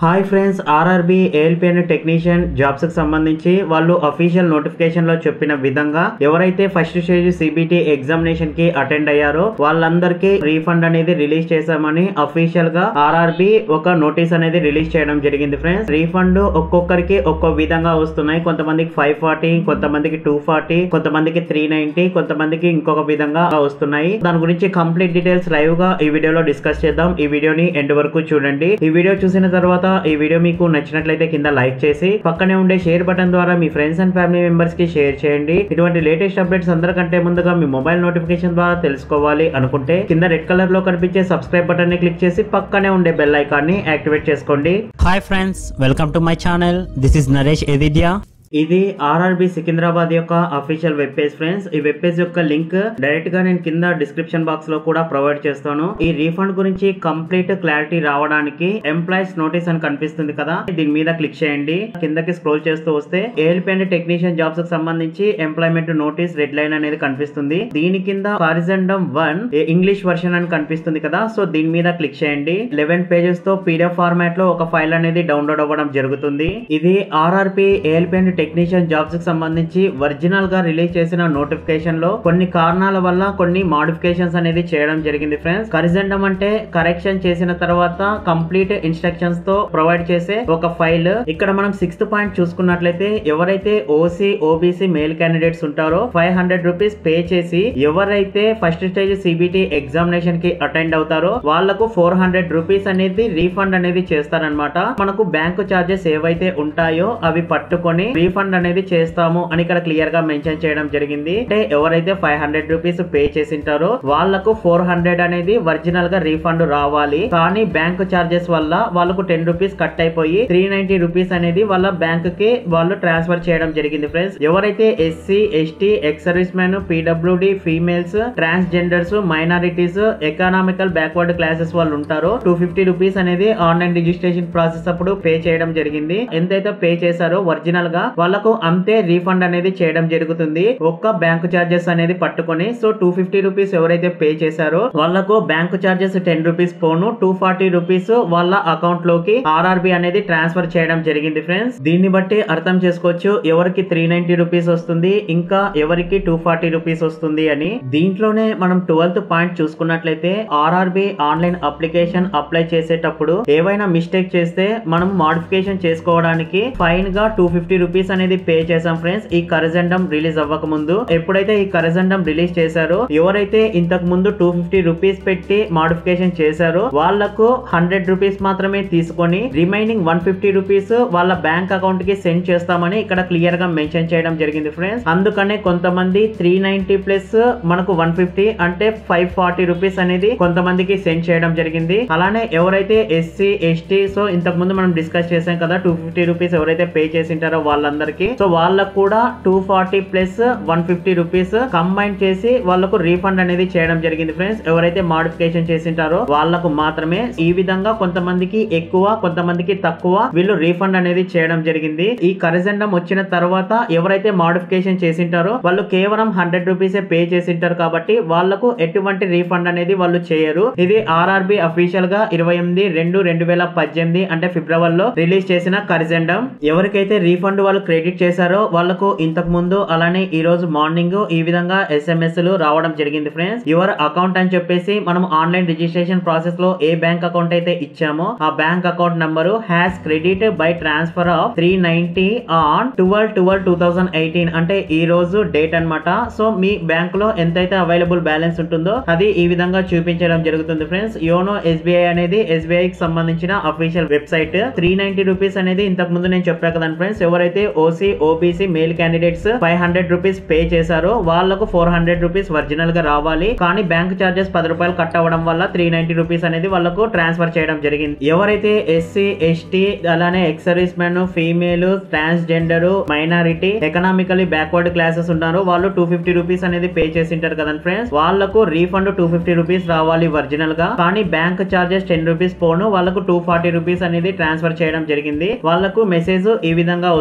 hi friends RRB ALP అనే technician jobs కి సంబంధించి వాళ్ళు అఫీషియల్ నోటిఫికేషన్ లో చెప్పిన విధంగా ఎవరైతే ఫస్ట్ స్టేజ్ సిబిటి ఎగ్జామినేషన్ కి అటెండ్ అయ్యారో వాళ్ళందరికీ రీఫండ్ అనేది రిలీజ్ చేశామని అఫీషియల్ గా ఆర్ఆర్బి ఒక నోటీస్ అనేది రిలీజ్ చేయడం జరిగింది ఫ్రెండ్స్ రీఫండ్ ఒక్కొక్కరికి ఒక్కో విధంగా వస్తున్నాయి కొంతమందికి ఫైవ్ ఫార్టీ కొంతమందికి టూ ఫార్టీ కొంతమందికి త్రీ నైన్టీ కొంతమందికి ఇంకొక విధంగా వస్తున్నాయి దాని గురించి కంప్లీట్ డీటెయిల్స్ లైవ్ గా ఈ వీడియోలో డిస్కస్ చేద్దాం ఈ వీడియోని ఎండ్ వరకు చూడండి ఈ వీడియో చూసిన తర్వాత ఈ వీడియో మీకు నచ్చినట్లయితే కింద లైక్ చేసి పక్కనే ఉండే షేర్ బటన్ ద్వారా మీ ఫ్రెండ్స్ అండ్ ఫ్యామిలీ మెంబర్స్ కి షేర్ చేయండి ఇటువంటి లేటెస్ట్ అప్డేట్స్ అందరికంటే ముందుగా మీ మొబైల్ నోటిఫికేషన్ ద్వారా తెలుసుకోవాలి అనుకుంటే కింద రెడ్ కలర్ లో కనిపించే సబ్స్క్రైబ్ బటన్ ని క్లిక్ చేసి పక్కనే ఉండే బెల్ ఐకాన్ ని యాక్టివేట్ చేసుకోండి hi friends welcome to my channel this is Naresh ఎదిద్యా ఇది ఆర్ఆర్బి సికింద్రాబాద్ యొక్క అఫీషియల్ వెబ్ పేజ్ ఫ్రెండ్స్ ఈ వెబ్ పేజ్ యొక్క లింక్ డైరెక్ట్ గా నేను కింద డిస్క్రిప్షన్ బాక్స్ లో కూడా ప్రొవైడ్ చేస్తాను ఈ రీఫండ్ గురించి కంప్లీట్ క్లారిటీ రావడానికి ఎంప్లాయీస్ నోటీస్ అని కనిపిస్తుంది కదా దీని మీద క్లిక్ చేయండి కిందకి స్క్రోల్ చేస్తూ వస్తే ఏఎల్పి అండ్ టెక్నీషియన్ జాబ్స్ కి సంబంధించి ఎంప్లాయ్మెంట్ నోటీస్ రెడ్ లైన్ అనేది కనిపిస్తుంది దీని కింద హారిజండం వన్ ఇంగ్లీష్ వర్షన్ అని కనిపిస్తుంది కదా సో దీని మీద క్లిక్ చేయండి లెవెన్ పేజెస్ తో పీడిఎఫ్ ఫార్మాట్ లో ఒక ఫైల్ అనేది డౌన్లోడ్ అవ్వడం జరుగుతుంది ఇది RRB ALP and technician jobs కి సంబంధించి ఒరిజినల్ గా రిలీజ్ చేసిన నోటిఫికేషన్ లో కొన్ని కారణాల వల్ల కొన్ని మాడిఫికేషన్స్ అనేది చేయడం జరిగింది ఫ్రెండ్స్ కరిజెండం అంటే కరెక్షన్ చేసిన తర్వాత కంప్లీట్ ఇన్స్ట్రక్షన్స్ తో ప్రొవైడ్ చేసే ఒక ఫైల్ ఇక్కడ మనం సిక్స్త్ పాయింట్ చూసుకున్నట్లయితే ఎవరైతే ఓసీ ఓబీసీ మేల్ క్యాండిడేట్స్ ఉంటారో ఫైవ్ హండ్రెడ్ రూపీస్ పే చేసి ఎవరైతే ఫస్ట్ స్టేజ్ సిబిటి ఎగ్జామినేషన్ కి అటెండ్ అవుతారో వాళ్లకు ఫోర్ హండ్రెడ్ రూపీస్ అనేది రీఫండ్ అనేది చేస్తారనమాట మనకు బ్యాంకు చార్జెస్ ఏవైతే ఉంటాయో అవి పట్టుకొని రీఫండ్ అనేది చేస్తాము అని ఇక్కడ క్లియర్ గా మెన్షన్ చేయడం జరిగింది అంటే ఎవరైతే ఫైవ్ హండ్రెడ్ రూపీస్ పే చేసింటారో వాళ్లకు ఫోర్ హండ్రెడ్ అనేది ఒరిజినల్ గా రీఫండ్ రావాలి కానీ బ్యాంకు చార్జెస్ వల్ల వాళ్ళకు టెన్ రూపీస్ కట్ అయిపోయి త్రీ నైన్టీ రూపీస్ అనేది వాళ్ళ బ్యాంక్ కి వాళ్ళు ట్రాన్స్ఫర్ చేయడం జరిగింది ఫ్రెండ్స్ ఎవరైతే SC ST ex service man PWD females transgenders minorities economical backward classes వాళ్ళు ఉంటారో టూ ఫిఫ్టీ రూపీస్ అనేది ఆన్లైన్ రిజిస్ట్రేషన్ ప్రాసెస్ అప్పుడు పే చేయడం జరిగింది ఎంతైతే పే చేశారో ఒరిజినల్ గా వాళ్ళకు అంతే రీఫండ్ అనేది చేయడం జరుగుతుంది ఒక్క బ్యాంకు చార్జెస్ అనేది పట్టుకొని సో టూ ఫిఫ్టీ రూపీస్ ఎవరైతే పే చేశారో వాళ్ళకు బ్యాంకు చార్జెస్ టెన్ రూపీస్ పోను టూ ఫార్టీ రూపీస్ వాళ్ళ అకౌంట్ లోకి ఆర్ఆర్బి అనేది ట్రాన్స్ఫర్ చేయడం జరిగింది ఫ్రెండ్స్ దీన్ని బట్టి అర్థం చేసుకోవచ్చు ఎవరికి త్రీ నైన్టీ రూపీస్ వస్తుంది ఇంకా ఎవరికి టూ ఫార్టీ రూపీస్ వస్తుంది అని దీంట్లోనే మనం ట్వెల్త్ పాయింట్ చూసుకున్నట్లయితే ఆర్ఆర్బి ఆన్లైన్ అప్లికేషన్ అప్లై చేసేటప్పుడు ఏవైనా మిస్టేక్ చేస్తే మనం మాడిఫికేషన్ చేసుకోవడానికి ఫైన్ గా టూ ఫిఫ్టీ రూపీస్ అనేది పే చేసాం ఫ్రెండ్స్ ఈ కరజెండం రిలీజ్ అవ్వక ముందు ఎప్పుడైతే ఈ కరజెండం రిలీజ్ చేశారో ఎవరైతే ఇంతకు ముందు టూ ఫిఫ్టీ రూపీస్ పెట్టి మాడిఫికేషన్ చేశారో వాళ్లకు హండ్రెడ్ రూపీస్ మాత్రమే తీసుకొని రిమైనింగ్ వన్ ఫిఫ్టీ రూపీస్ వాళ్ళ బ్యాంక్ అకౌంట్ కి సెండ్ చేస్తామని ఇక్కడ క్లియర్ గా మెన్షన్ చేయడం జరిగింది ఫ్రెండ్స్ అందుకనే కొంతమంది త్రీ నైన్టీ ప్లస్ మనకు వన్ ఫిఫ్టీ అంటే ఫైవ్ ఫార్టీ రూపీస్ అనేది కొంతమందికి సెండ్ చేయడం జరిగింది అలానే ఎవరైతే ఎస్సీ ఎస్టీ సో ఇంతకు ముందు మనం డిస్కస్ చేసాం కదా టూ ఫిఫ్టీ రూపీస్ ఎవరైతే పే చేసింటారో వాళ్ళందరికీ సో వాళ్ళకు కూడా two forty plus one fifty rupees combine చేసి వాళ్ళకు రీఫండ్ అనేది చేయడం జరిగింది ఫ్రెండ్స్ ఎవరైతే మాడిఫికేషన్ చేసింటారో వాళ్ళకు మాత్రమే ఈ విధంగా కొంతమందికి ఎక్కువ కొంతమందికి తక్కువ వీళ్ళు రీఫండ్ అనేది చేయడం జరిగింది ఈ కరిజెండం వచ్చిన తర్వాత ఎవరైతే మాడిఫికేషన్ చేసింటారో వాళ్ళు కేవలం హండ్రెడ్ రూపీసే పే చేసింటారు కాబట్టి వాళ్ళకు ఎటువంటి రీఫండ్ అనేది వాళ్ళు చేయరు ఇది ఆర్ఆర్బి అఫీషియల్ గా ఇరవై ఎనిమిది రెండు రెండు వేల పద్దెనిమిది అంటే ఫిబ్రవరిలో రిలీజ్ చేసిన కరిజెండం ఎవరికైతే రీఫండ్ వాళ్ళు క్రెడిట్ చేశారో వాళ్ళకు ఇంతకు ముందు అలానే ఈ రోజు మార్నింగ్ ఈ విధంగా ఎస్ఎంఎస్ లు రావడం జరిగింది ఫ్రెండ్స్ యువర్ అకౌంట్ అని చెప్పేసి మనం ఆన్లైన్ రిజిస్ట్రేషన్ ప్రాసెస్ లో ఏ బ్యాంక్ అకౌంట్ అయితే ఇచ్చామో ఆ bank account number has credit by transfer of three ninety on twelve twelve two thousand eighteen అంటే ఈ రోజు డేట్ అన్నమాట సో మీ బ్యాంక్ లో ఎంతైతే అవైలబుల్ బ్యాలెన్స్ ఉంటుందో అది ఈ విధంగా చూపించడం జరుగుతుంది ఫ్రెండ్స్ యోనో ఎస్బీఐ అనేది ఎస్బీఐ కి సంబంధించిన official website three ninety rupees అనేది ఇంతకు ముందు నేను చెప్పా కదండి ఫ్రెండ్స్ ఎవరైతే OC OBC male candidates five hundred rupees pay చేశారో వాళ్ళకు ఫోర్ హండ్రెడ్ రూపీస్ ఒరిజినల్ గా రావాలి కానీ బ్యాంక్ చార్జెస్ పది రూపాయలు కట్ అవ్వడం వల్ల త్రీ నైన్టీ రూపీస్ అనేది వాళ్ళకు ట్రాన్స్ఫర్ చేయడం జరిగింది ఎవరైతే ఎస్సీ ఎస్టీ అలానే ex service men female transgender minority economically backward classes ఉన్నారో వాళ్ళు టూ ఫిఫ్టీ రూపీస్ అనేది పే చేసింటారు కదండి ఫ్రెండ్స్ వాళ్ళకు రీఫండ్ టూ ఫిఫ్టీ రూపీస్ రావాలి ఒరిజినల్ గా కానీ బ్యాంక్ చార్జెస్ టెన్ రూపీస్ పోను వాళ్ళకు టూ ఫార్టీ రూపీస్ అనేది ట్రాన్స్ఫర్ చేయడం జరిగింది వాళ్ళకు మెసేజ్ ఈ విధంగా వస్తుంది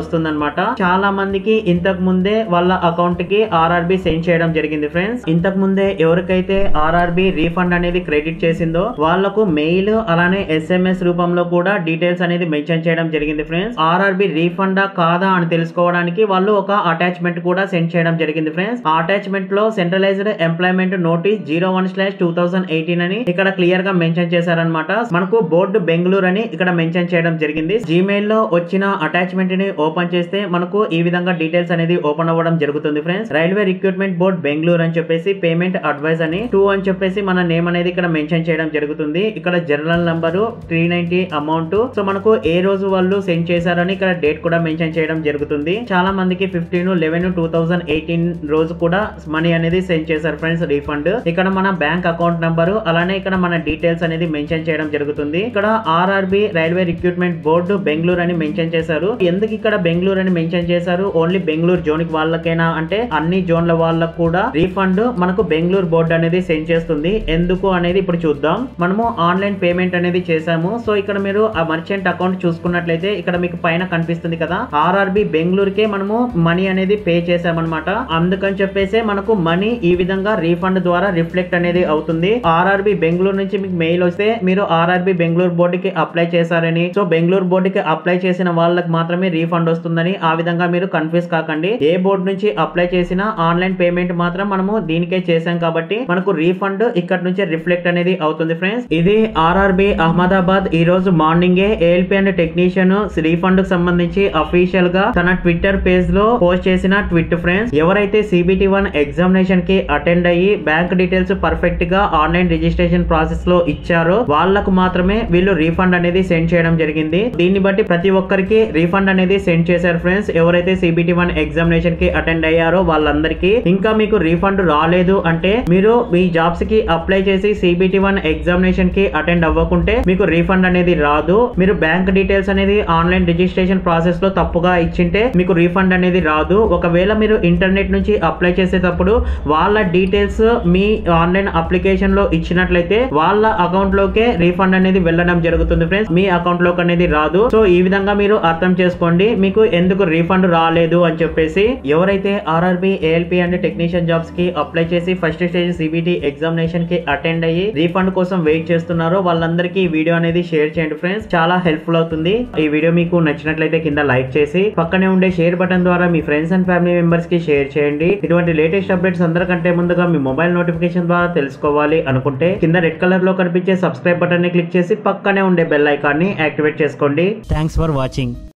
అనమాట చాలా మందికి ఇంతకు ముందే వాళ్ళ అకౌంట్ కి ఆర్ఆర్బి సెండ్ చేయడం జరిగింది ఫ్రెండ్స్ ఇంతకు ముందే ఎవరికైతే ఆర్ఆర్బి రీఫండ్ అనేది క్రెడిట్ చేసిందో వాళ్లకు మెయిల్ అలానే ఎస్ఎంఎస్ రూపంలో కూడా డీటెయిల్స్ అనేది మెన్షన్ చేయడం జరిగింది ఫ్రెండ్స్ ఆర్ఆర్బి రీఫండా కాదా అని తెలుసుకోవడానికి వాళ్ళు ఒక అటాచ్మెంట్ కూడా సెండ్ చేయడం జరిగింది ఫ్రెండ్స్ ఆ అటాచ్మెంట్ లో centralised employment notice zero one slash two thousand eighteen అని ఇక్కడ క్లియర్ గా మెన్షన్ చేశారనమాట మనకు బోర్డు బెంగళూరు అని ఇక్కడ మెన్షన్ చేయడం జరిగింది జీమెయిల్ లో వచ్చిన అటాచ్మెంట్ ని ఓపెన్ చేస్తే మనకు ఈ విధంగా డీటెయిల్స్ అనేది ఓపెన్ అవ్వడం జరుగుతుంది friends railway recruitment board Bengaluru అని చెప్పేసి పేమెంట్ అడ్వైస్ అని టూ అని చెప్పేసి మన నేమ్ అనేది ఇక్కడ మెన్షన్ చేయడం జరుగుతుంది ఇక్కడ general number three ninety amount so మనకు ఏ రోజు వాళ్ళు సెండ్ చేశారని ఇక్కడ డేట్ కూడా మెన్షన్ చేయడం జరుగుతుంది చాలా మందికి fifteen eleven two thousand eighteen రోజు కూడా మనీ అనేది సెండ్ చేశారు ఫ్రెండ్స్ రీఫండ్ ఇక్కడ మన బ్యాంక్ అకౌంట్ నంబరు అలానే ఇక్కడ మన డీటెయిల్స్ అనేది మెన్షన్ చేయడం జరుగుతుంది ఇక్కడ RRB railway recruitment board Bengaluru అని మెన్షన్ చేశారు ఎందుకు ఇక్కడ బెంగళూరు అని మెన్షన్ చేశారు ఓన్లీ బెంగళూరు జోన్ కి వాళ్ళకేనా అంటే అన్ని జోన్ల వాళ్ళకు కూడా రీఫండ్ మనకు బెంగళూరు బోర్డు అనేది సెండ్ చేస్తుంది ఎందుకు అనేది ఇప్పుడు చూద్దాం మనము ఆన్లైన్ పేమెంట్ అనేది చేసాము సో ఇక్కడ మీరు ఆ మర్చెంట్ అకౌంట్ చూసుకున్నట్లయితే ఇక్కడ మీకు పైన కనిపిస్తుంది కదా ఆర్ఆర్బి బెంగళూరుకే మనము మనీ అనేది పే చేసామన్నమాట అందుకని చెప్పేసి మనకు మనీ ఈ విధంగా రీఫండ్ ద్వారా రిఫ్లెక్ట్ అనేది అవుతుంది ఆర్ఆర్బి బెంగళూరు నుంచి మీకు మెయిల్ వస్తే మీరు ఆర్ఆర్బి బెంగళూరు బోర్డుకి అప్లై చేశారని సో బెంగళూరు బోర్డుకి అప్లై చేసిన వాళ్ళకి మాత్రమే రీఫండ్ వస్తుందని ఆ విధంగా మీరు కన్ఫ్యూజ్ కాకండి ఏ బోర్డు నుంచి అప్లై చేసినా ఆన్లైన్ పేమెంట్ మాత్రం మనము దీనికే చేసాం కాబట్టి మనకు రీఫండ్ ఇక్కడ నుంచి రిఫ్లెక్ట్ అనేది అవుతుంది ఫ్రెండ్స్ ఇది ఆర్ఆర్బి అహ్మదాబాద్ ఈ రోజు మార్నింగే ఏఎల్పి అండ్ టెక్నీషియన్ రీఫండ్ కు సంబంధించి అఫీషియల్ గా తన ట్విట్టర్ పేజ్ లో పోస్ట్ చేసిన ట్విట్ ఫ్రెండ్స్ ఎవరైతే సిబిటి వన్ ఎగ్జామినేషన్ కి అటెండ్ అయ్యి బ్యాంక్ డీటెయిల్స్ పర్ఫెక్ట్ గా ఆన్లైన్ రిజిస్ట్రేషన్ ప్రాసెస్ లో ఇచ్చారో వాళ్ళకు మాత్రమే వీళ్ళు రీఫండ్ అనేది సెండ్ చేయడం జరిగింది దీన్ని బట్టి ప్రతి ఒక్కరికి రీఫండ్ అనేది సెండ్ చేశారు ఫ్రెండ్స్ ఎవరైతే సిబిటి వన్ ఎగ్జామినేషన్ కి అటెండ్ అయ్యారో వాళ్ళందరికీ ఇంకా మీకు రీఫండ్ రాలేదు అంటే మీరు మీ జాబ్స్ కి అప్లై చేసి సిబిటి వన్ ఎగ్జామినేషన్ కి అటెండ్ అవ్వకుంటే మీకు రీఫండ్ అనేది రాదు మీరు బ్యాంక్ డీటెయిల్స్ అనేది ఆన్లైన్ రిజిస్ట్రేషన్ ప్రాసెస్ లో తప్పుగా ఇచ్చింటే మీకు రీఫండ్ అనేది రాదు ఒకవేళ మీరు ఇంటర్నెట్ నుంచి అప్లై చేసేటప్పుడు వాళ్ళ డీటెయిల్స్ మీ ఆన్లైన్ అప్లికేషన్ లో ఇచ్చినట్లయితే వాళ్ళ అకౌంట్ లోకే రీఫండ్ అనేది వెళ్ళడం జరుగుతుంది ఫ్రెండ్స్ మీ అకౌంట్ లోకి అనేది రాదు సో ఈ విధంగా మీరు అర్థం చేసుకోండి మీకు ఎందుకు రీఫండ్ రాలేదు అని చెప్పేసి ఎవరైతే RRB ALP and technician jobs కి అప్లై చేసి ఫస్ట్ స్టేజ్ సిబిటి ఎగ్జామినేషన్ కి అటెండ్ అయ్యి రీఫండ్ కోసం వెయిట్ చేస్తున్నారో వాళ్ళందరికీ ఈ వీడియో అనేది షేర్ చేయండి ఫ్రెండ్స్ చాలా హెల్ప్ఫుల్ అవుతుంది ఈ వీడియో మీకు నచ్చినట్లయితే కింద లైక్ చేసి పక్కనే ఉండే షేర్ బటన్ ద్వారా మీ ఫ్రెండ్స్ అండ్ ఫ్యామిలీ మెంబర్స్ కి షేర్ చేయండి ఇటువంటి లేటెస్ట్ అప్డేట్స్ అందరికంటే ముందుగా మీ మొబైల్ నోటిఫికేషన్ ద్వారా తెలుసుకోవాలి అనుకుంటే కింద రెడ్ కలర్ లో కనిపించే సబ్స్క్రైబ్ బటన్ ని క్లిక్ చేసి పక్కనే ఉండే బెల్ ఐకాన్ ని యాక్టివేట్ చేసుకోండి థ్యాంక్స్ ఫర్ వాచింగ్